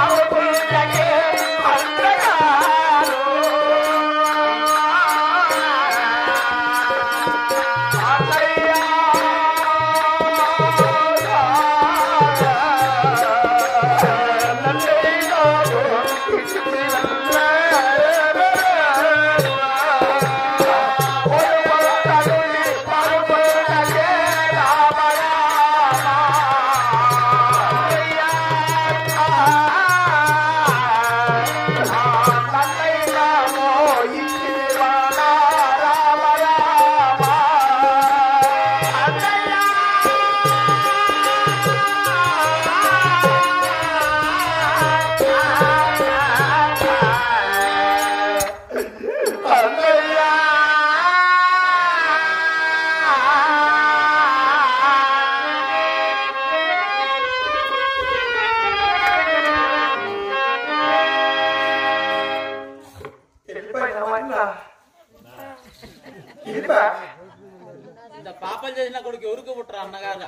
ఇంత పాపం చేసిన కొడుకు ఎవరికి పుట్టరా అన్నగారు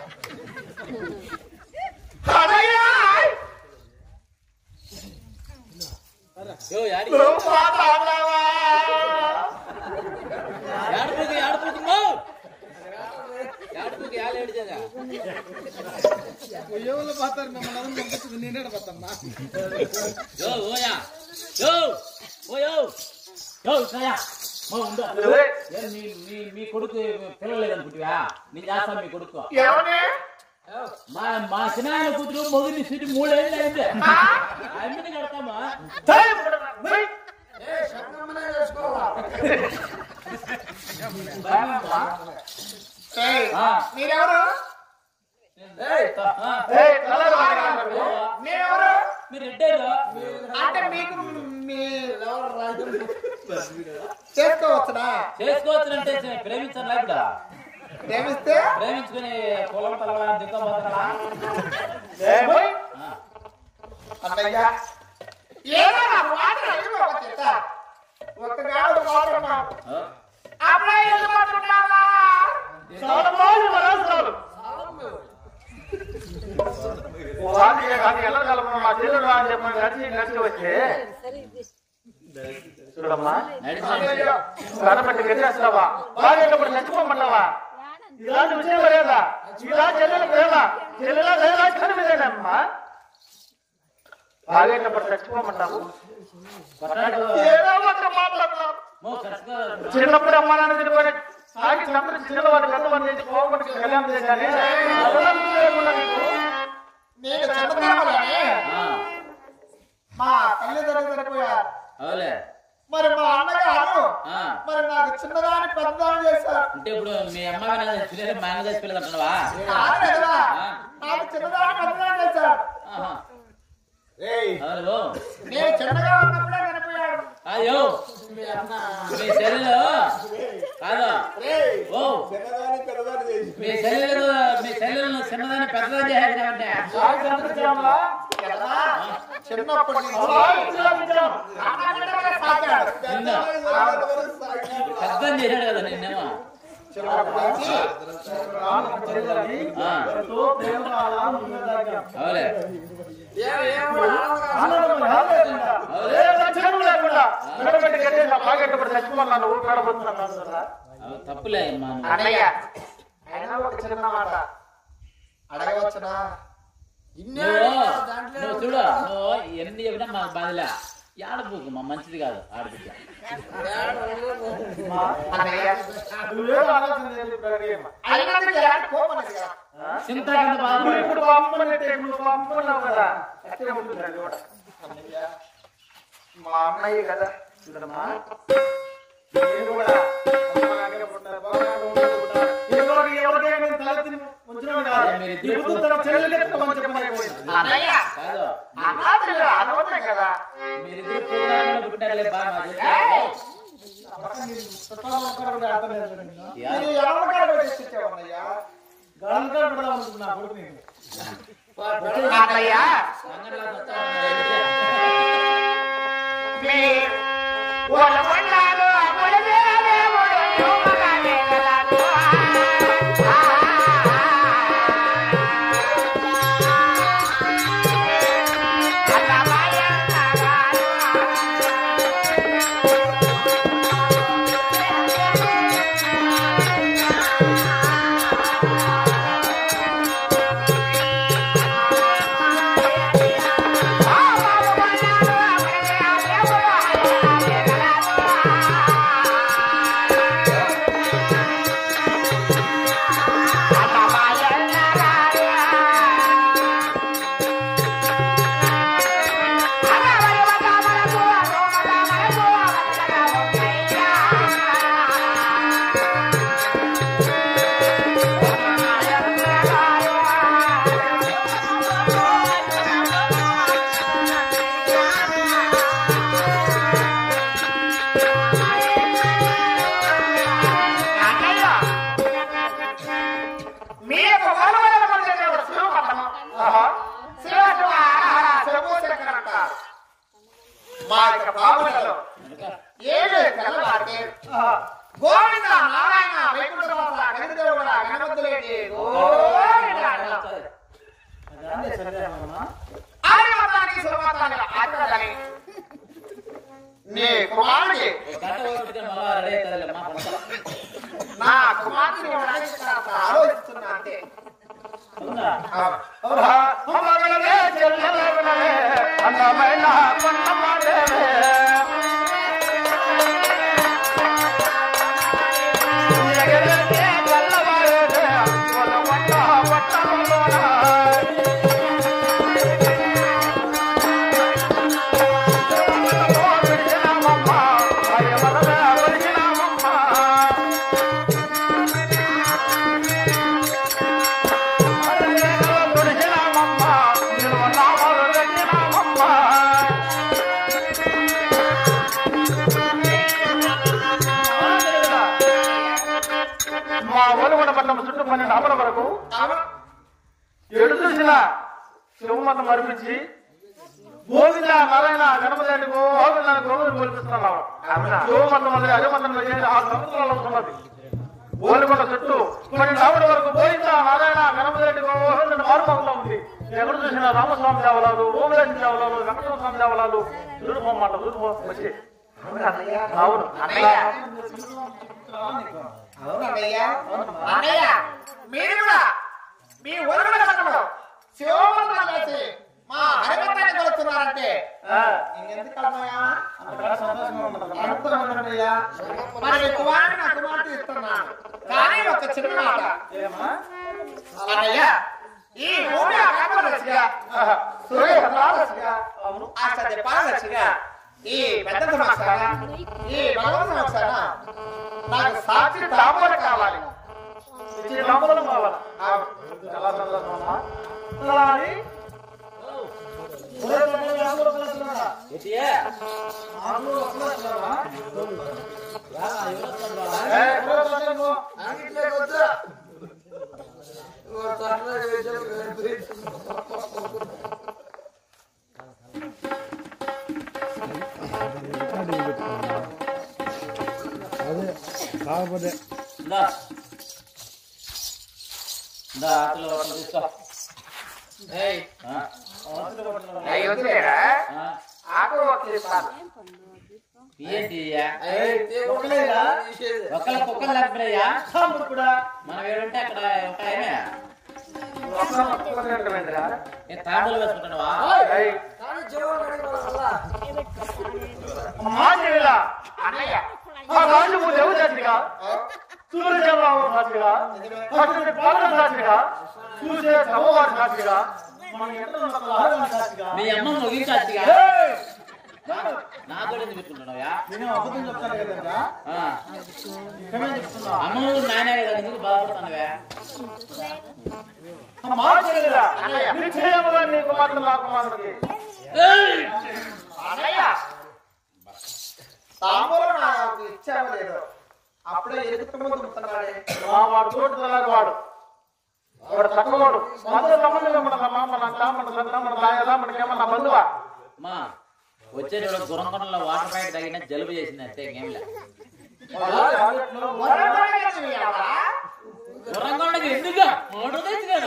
యో యాడి యాడపుకి యాడపుకి మో యాడపుకి యాడ ఏడిచేదా ఎవరు పోతారు మిమ్మల్ని అందరం పంపించింది నేనే పోతామ్మా యో ఓయా యో ఓయో యో సయా మో ఉండు ఏ, మీ మీ మీ కొడుకు పిల్లలు లేదనుకుంటువా నేను చేస్తాను మీ కొడుకు మా మా సినాయన కూతురు మొగిలి సిటీ మూడేళ్ళు అయింది అమ్మిని కడతామా ఆ, మీరెవరు ఆ, మీరెవరు మీరు రెడ్డేరు అంటే మీకు మీ చేసుకోవచ్చునా చేసుకోవచ్చునంటే ప్రేమించాలి ఇప్పుడు ప్రేమిస్తే ప్రేమించుకుని పొలం తలవా దిక్క పోతారా అన్నయ్య ఏదో నాకు మాత్రం అయ్యో ఒక చెత్త. ఒక గాడు మాత్రం అప్పుడే ఎందుకు పట్టుకున్నావా? సోలమోలు వరసలు. వాటికే కాదు ఎల్లగలము మా చెల్లెలు అని చెప్పి నడిచి నడిచి వచ్చి చూడమ్మా అయ్యో, కనబట్టి గెలిచేస్తావా బాగేటప్పుడు చచ్చిపోమన్నావా ఇలాంటి విషయం లేదా ఇలా చెల్లెలు లేదా చెల్లెల లేదా కనిపించడమ్మా బాగేటప్పుడు చచ్చిపోమంటావు ఏదో ఒక మాట్లాడుతున్నావు మో కరెక్ట్గా చిన్నప్పుడు అమ్మ నాన్న తిరిగి సాగి చంపని చిన్నవాడు పెద్దవాడిని చేసి పోగొట్టి కళ్యాణం చేశాను అదనం లేకుండా నీకు నేను చిన్నతనంలోనే ఆ, మా తల్లిదండ్రులు చనిపోయారు అవులే మరి మా అన్నగారు ఆ, మరి నాకు చిన్నదాన్ని పెద్దదాన్ని చేశారు అంటే ఇప్పుడు మీ అమ్మ మీద చూడలేదు మా అన్న చచ్చిపోలేదు అంటున్నావా కాదు కదా ఆ. నాకు చిన్నదాన్ని పెద్దదాన్ని చేశారు ఆహా. అవును నేను చిన్నగా ఉన్నప్పుడే చనిపోయాడు అయ్యో మీ శరీరం కాదు ఓ మీ శరీరం మీ శరీరం చిన్నదాన్ని పెద్దదాన్ని చేసేదంటే సాగి చంపించామా కదా చిన్నప్పటి నుంచి అన్నగారు సాగాడు. నిన్న పెద్దని చేశాడు కదా నిన్నేమో చిన్నప్పటి నుంచి ఆ, అవులే ఏ లక్షణం లేకుండా నిలబెట్టి గెలిచేసా బాగేటప్పుడు చచ్చిపోమన్నా నువ్వు పెడబోతున్నాను అవి తప్పులే అమ్మా నువ్వు. అన్నయ్య అయినా ఒక చిన్న మాట అడగవచ్చునా నువ్వు నువ్వు చూడు నువ్వు ఎన్ని చెప్పినా మాకు బాధలే ఆడబోకు మా మంచిది కాదు ఆడబిడ్డ అన్నయ్య నువ్వేం ఆలోచన చేసి ఇప్పుడు అడిగేమ్మా. అయినందుకు ఎలాంటి కోపం లేదు కదా చింత కింద బాధ నువ్వు ఇప్పుడు అమ్మనంటే నువ్వు అమ్మన్నావు కదా అట్లే ఉంటుంది అది కూడా మా అన్నయ్య కదా చూడమ్మా నేను కూడా అమ్మలాగే పుట్టాను, బావలాగా ఉండేది కూడా. ఇంతవరకు ఎవరికైనా నేను తలెత్తి ఉంచినవాడు కాదు. మీరిద్దరు ఇప్పుడు తన చెల్లెలకి మంచి చెప్పలేకపోయింది. అన్నయ్య కాదు అనాథలు అనవద్దు కదా మీరిద్దరు పూర్ణాలను పుట్టారులే బాగా మా చెల్లి. యా. నేను ఎవరి కాడ పెట్టించావు అన్నయ్య గంటలు పెడదాం అనుకున్నా కొడుకు నీకు. అన్నయ్య అంగన్వాడీ వచ్చావా? మీ ఒలమన్నాడు అమలవేలే ఒలయో మగవేలలాడు. ఆ, అన్నమయ్య మా యొక్క బాబులలో ఏడు తెల్లవారితే గోవింద నారాయణ వైకుంఠవాస గణదేవుడ గణపతులేటి గోవింద ఆర్యమతానికి సురమతానికి ఆచరణని నీ కుమారుడికి గంట ఒకటి మళ్ళా రెడీ అవుతుందిలే, మా పంట. నా కుమారుడిని ఇవ్వడానికి ఇక్కడ ఆలోచిస్తున్నా అంతే అవునా? అమరలే చెల్లెలవలే అందమైన కొండమాడేవే ఎగరకే తెల్లవారేవే కొల వంట పట్టణంలోన పిలిచినామమ్మ అయ్యవలవే పిలిచినామమ్మ మా ఒలుగుడ పట్టణం చుట్టూ పన్నెండు అమల వరకు ఎడు చూసిన శివమత మరిపించి గోవింద నారాయణ గణపతి గోవింద గోవింద పిలిపిస్తున్నావు శివమతం మొదలు అజమంతం చేసి ఆ సముద్రంలో ఉన్నది ఓలికొండ చుట్టూ కొన్ని రాముడి వరకు గోవింద నారాయణ గణపతి రెడ్డి గోవింద మారుమూలలో ఉంది ఎక్కడ చూసిన రామస్వామి దేవలాలు ఓమిరెడ్డి దేవలాలు వెంకటేశ్వర స్వామి దేవలాలు దూరుపోమాట దూరుపో వచ్చి అవును అన్నయ్య అవునన్నయ్య అన్నయ్య మీరు కూడా మీ ఒరుగుల పట్టణంలో శివమంత్రం చేసి మా హరిమతాన్ని కొలుస్తున్నారంటే ఆ, ఇంకెందుకు అన్నయ్య అంతకన్నా సంతోషంగా ఉన్నది. అనంతరమన్నయ్య మరి కుమారుడు నా కుమార్తె ఇస్తున్నాను కానీ ఒక చిన్న మాట ఏమ్మా? అన్నయ్య ఈ భూమి ఆకాశరక్షగా ఆహా. సూర్య రక్షగా అవును ఆశ్చర్య పాలరక్షగా ఈ పెద్ద సంవత్సరాన ఈ భగవ సంవత్సరాన నాకు సాక్షి తాంబూలం కావాలి ఇచ్చి తాంబూలం కావాలా? అవును. చాలా సంతోషం అమ్మా. అలా అని ఏంటియే? ఏ, ఎవరో పట్టణము. ఇందా. ఇందా, ఆకులు ఒకటి తీసుకో. ఆ, అయ్యి వదిలేరా ఆ. ఆకు ఒకటి ఇస్తాను ఏంటి ఇయ్యా? ఒక్కళ్ళ కుక్కలు లేకపోయా సాంబడు కూడా మనం ఏడుంటే అక్కడ ఉంటాయమే ఒక్క ఒక్క ఏంటరా? నేను తాండూలు వేసుకుంటావా ఏయ్. అమ్మా చెవిలా. అన్నయ్య ఆ రాజు పూజ ఎవరు చేసిగా సూర్యచంద్రబాబు సాక్షిగా అటువంటి పాలన సాక్షిగా చూసే సమ్మవారి సాక్షిగా మన ఎంత ఆహారం సాక్షిగా మీ అమ్మ ముగించచ్చుగా ఏయ్! నా కూడా ఎందుకు పెట్టుకుంటున్నావా నేను అబద్ధం చెప్తాను కదరా ఇక్కడే చెప్తున్నా అమ్మ నువ్వు నాయనే కదా ఎందుకు బాధపడుతున్నావే అమ్మా చెవిలా. నిశ్చయముగా నీ కుమార్తె నా కుమారుడికి అన్నయ్య తాంబూలం నాకు ఇచ్చావో లేదో అప్పుడే ఎదుగుతూ దుక్కుతున్నాడే మా వాడు తోటి తలారి వాడు వాడు తక్కువవాడు మన సంబంధంగా మన మామ మన అక్క మన సన్న మన తాయలా మనకేమన్నా బంధువా అమ్మా వచ్చే రెండు గురంకొండలో వాటర్ ప్యాకెట్ తగిన జలుబు చేసింది అంతే ఇంకేం లే గురంకొండకి ఎందుకు మోటార్ తెచ్చుకోను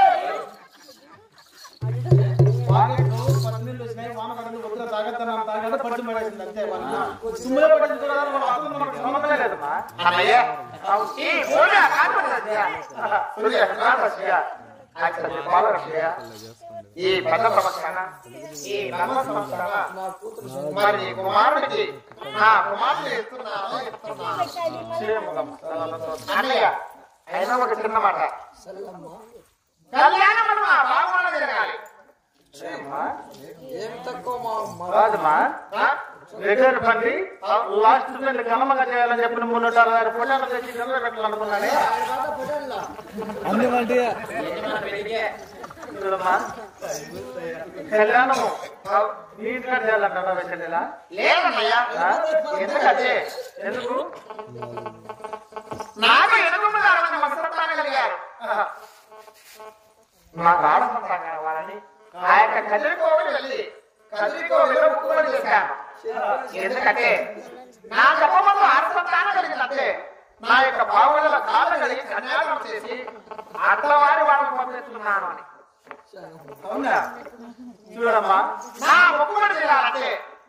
వాకెట్లు పచ్చినీళ్ళు వచ్చినాయి వాన పడింది ఒడ్డుగా తాగొద్దన్నాను తాగాడు పట్టు పడేసింది అంతే వాళ్ళు సుమ్ములో పడింది కూడా మన అర్థం మనకు సంబంధమే లేదమ్మా అన్నయ్య ఈ భూమి ఆకాశరక్షగా సూర్య రక్షగా అక్షర పాలరక్షగా ఈ పెద్ద ప్రవక్తన ఈ నల్ల సంవత్సరాన మరి నీ కుమారుడికి నా కుమారుడు ఇస్తున్నాను ఇస్తున్నాను అన్నయ్య అయినా ఒక చిన్న మాట కళ్యాణం మనం ఆ భాగంలో జరగాలి రాజమ్మా ఆ? రిటైర్ పండి లాస్ట్ పెళ్లి ఘనమగా చేయాలని చెప్పిన మున్నూట అరవై ఆరు ఫోటోలు తెచ్చి చంద్ర పెట్టాలనుకున్నానే అన్ని వంటి ఎన్ని మన పెళ్ళికే చూడమ్మా కళ్యాణము నీట్గా చేయాలంటారా వెచ్చడిలా లేదన్నయ్య ఎందుకంటే ఎందుకు నాకు ఎనుగుములు అరవై వసంతాలు కలిగారు నాకు ఆడసంతాం కావాలని ఆ యొక్క కదిరికోవలు వెళ్ళి కదిరికోవలో ముక్కుబడి చేశాను ఎందుకంటే నా గర్భంలో ఆత్మస్థానం కలిగిందంటే నా యొక్క బావుల కాళ్ళు కలిగి కన్యాగం చేసి అట్లవారి వాళ్ళని పంపిస్తున్నాను అని అవునా చూడమ్మా నా మొక్కుబడి చేయాలంటే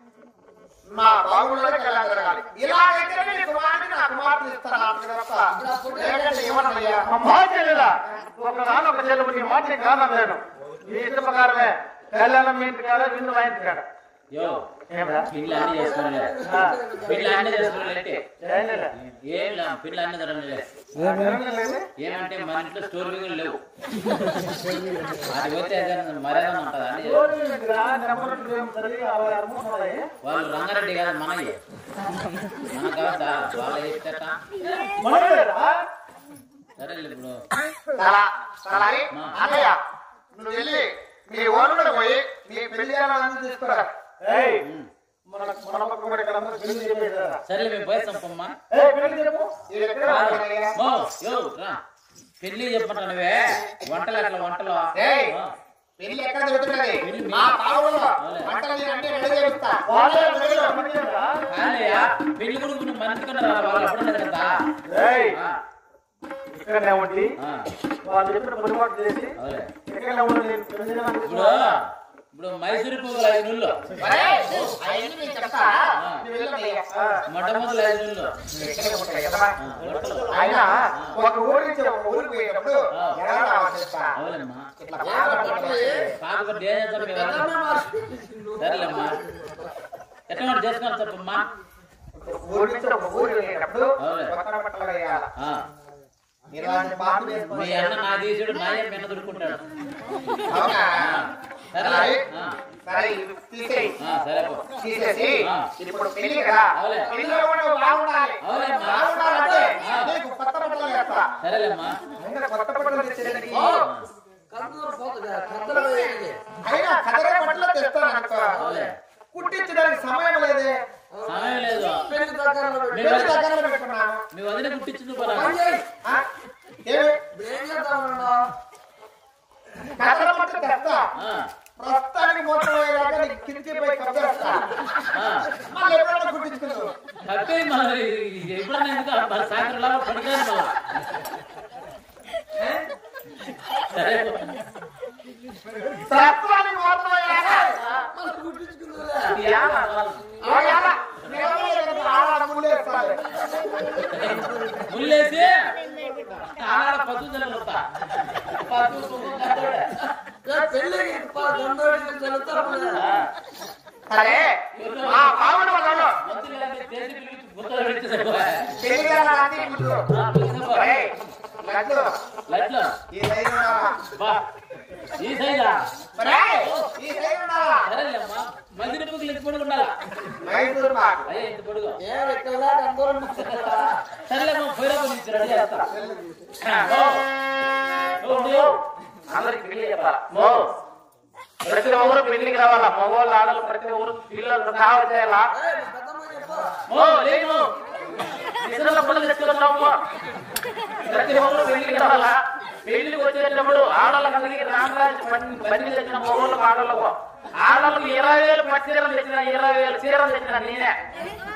నా బావుల్లోనే కళ్యాణం జరగాలి ఇలాగైతే నీ కుమారుడిని నా కుమార్తె ఇస్తాను అంతే తప్ప లేదంటే ఇవ్వనయ్యా అమ్మా చెల్లెలా ఒక నాన్న ఒక చెల్లెలు నీ మాట నీకు కారణం లేదు నీ ఇష్ట ప్రకారమే కళ్యాణం మీ ఇంటి కాడ విందు మా ఇంటి కాడ యో ఏమరా పిల్ల అన్ని చేసుకునే ఆ, పిల్ల అన్ని చేసుకునే చేయలేదా? ఏం లే పిల్ల అన్ని జరగలే జరగలేదు? ఏమంటే మన ఇంట్లో స్టోర్ బిగులు లేవు అది పోతే ఏదైనా మర్యాద ఉంటుందా అని రోజు మీకు రా, నెంబర్ ఏం సరిగా అరవై ఆరు మూడు ఉన్నాయి. వాళ్ళు రంగారెడ్డి కాదు మనయ్య మన కాదా వాళ్ళ ఇష్టట మనోడేరా? సరేలే ఇప్పుడు చాలా చాలా అని అన్నయ్య నువ్వు వెళ్ళి మీ ఓనుడు పోయి మీ పెళ్లి చేయాలని తీసుకురా ఏయ్, ఉమ్. మన మన పక్క కూడా ఇక్కడ అందరూ పెళ్లి చెప్పేసారా? సరేలే మేము పోయి సంపమ్మా ఏయ్, పెళ్లి చెప్పు ఇది ఎక్కడ ఉంటుందయ్యా? మో యో రా పెళ్లి చెప్పంటానువే వంటలు అట్లా వంటలు ఏయ్. ఆ. పెళ్లి ఎక్కడ జరుగుతున్నది మా తావులో వంటలు నేను అన్ని రెడీ చేస్తా వాళ్ళే పెళ్లి చెప్పమంటారా? కాదయ్యా, పెళ్లి కొడుకు నువ్వు మంచుకున్నా వాళ్ళు అప్పుడు కదా ఏయ్, ఆ, ఇక్కడనే ఉండి ఆ, వాళ్ళు చెప్పిన పొరపాటు చేసి అవులే. ఇక్కడనే ఉండి నేను పెళ్లి చేయడానికి ఇప్పుడు ఇప్పుడు మైసూరు పువ్వులు ఐదు నుళ్ళు ఒరేయ్, అవన్నీ నేను చెప్తా నువ్వు వెళ్ళన్నయ్యా. మొట్టమొదలు ఐదు నుళ్ళు నువ్వు ఇక్కడే ఉంటావు కదమ్మా. ఆ, వంటలు ఆయన ఒక ఊరి నుంచి ఒక ఊరికి పోయేటప్పుడు ఎలా రావాలి చెప్తా అవులేమ్మా ఇట్లా బాగా పట్టుకొని కాకపోతే ఏం చేద్దాం మేము? సరేలేమ్మా ఎట్లా మరి చేసుకోవాలి చెప్పమ్మా ఊరి నుంచి ఒక ఊరు వెళ్ళేటప్పుడు అవులే. కొత్త బట్టలు వేయాలి ఆ, ఇలాంటి పాటలు మీ వేసుకొని అన్న నా తీసుడు నాయ మెన్న దొరుకుంటాడు అవునా సరే ఆ, సరే ఇవి తీసేయి ఆ, సరే పో. తీసేసి ఆ. ఇప్పుడు పెళ్లి కదా అవులే. పెళ్లిలో కూడా నువ్వు బాగుండాలి అవులేమ్మా. బాగుండాలంటే ఆ. నీకు కొత్త బట్టలు వేస్తా సరేలేమ్మా ఇంకా కొత్త బట్టలు తెచ్చేదానికి అయినా కదరే బట్టలు తెస్తాను అనుకో అవులే కుట్టించడానికి సమయం లేదే సమయం లేదు పెళ్లి దగ్గర పెట్టుకున్నాను మీ వదిన కుట్టించింది పోరా ఆ? ఏమి కదర బట్టలు తెస్తా ఆ, ప్రస్తుతానికి మొత్తం అయ్యేదాకా నీకు కిటికీపై కప్పేస్తా ఆ. మళ్ళీ ఎప్పుడైనా కుట్టించుకుంటావు కప్పే మరి ఎప్పుడన్నా ఎందుకు మరి సాయంత్రం లాగా పడికాను మళ్ళా సరే పో. ప్రస్తుతానికి మొత్తం అయ్యేదాకా యాలా, అయ్యాలా? నేనే ఎదురు ఆడాడ ముళ్ళేస్తాను. ముల్లేసి ఆడ పద్ధతులు కొత్త పద్ధతులు కట్టోడే. ఆ, సరే ఆ పావుడు వదలు. మంత్రి గారిని చేసి పిలిపించి గుర్తులు పెట్టేశాడు. తెలియజేయాలని ముందు. ఆ, పిలిచాడు. ఏయ్, లడ్డు, లైట్లు ఈ సైడ్ ఉండాలా? బా ఈ సైడా ఒరేయ్, ఈ సైడ్ ఉండాలా? సరేలేమ్మా మందిరి పువ్వులు ఇంత పొడుగు ఉండాలా మైసూర్ పాక్. అయ్యే ఇంత పొడుగు సరేలేమ్మా పోయిరా నుంచి రెడీ చేస్తా ఓ, ఓ, ఓ. అందరికి పెళ్లి చెప్పాలా మో, ప్రతి ఒక్కరు పెళ్లికి రావాలా మగవాళ్ళు ఆడలు ప్రతి ఒక్కరు పిల్లలు కావ చేయాలా ఓ లేము ఇతరుల పనులు తెచ్చుకుంటాము ప్రతి ఒక్కరు పెళ్లికి రావాలా పెళ్లికి వచ్చేటప్పుడు ఆడవాళ్ళకి రామరాజు బండి తెచ్చిన మగవాళ్ళకు ఆడవాళ్ళకు ఆడవాళ్ళకు ఇరవై వేలు పచ్చి చీరలు తెచ్చిన ఇరవై వేలు చీరలు తెచ్చిన నేనే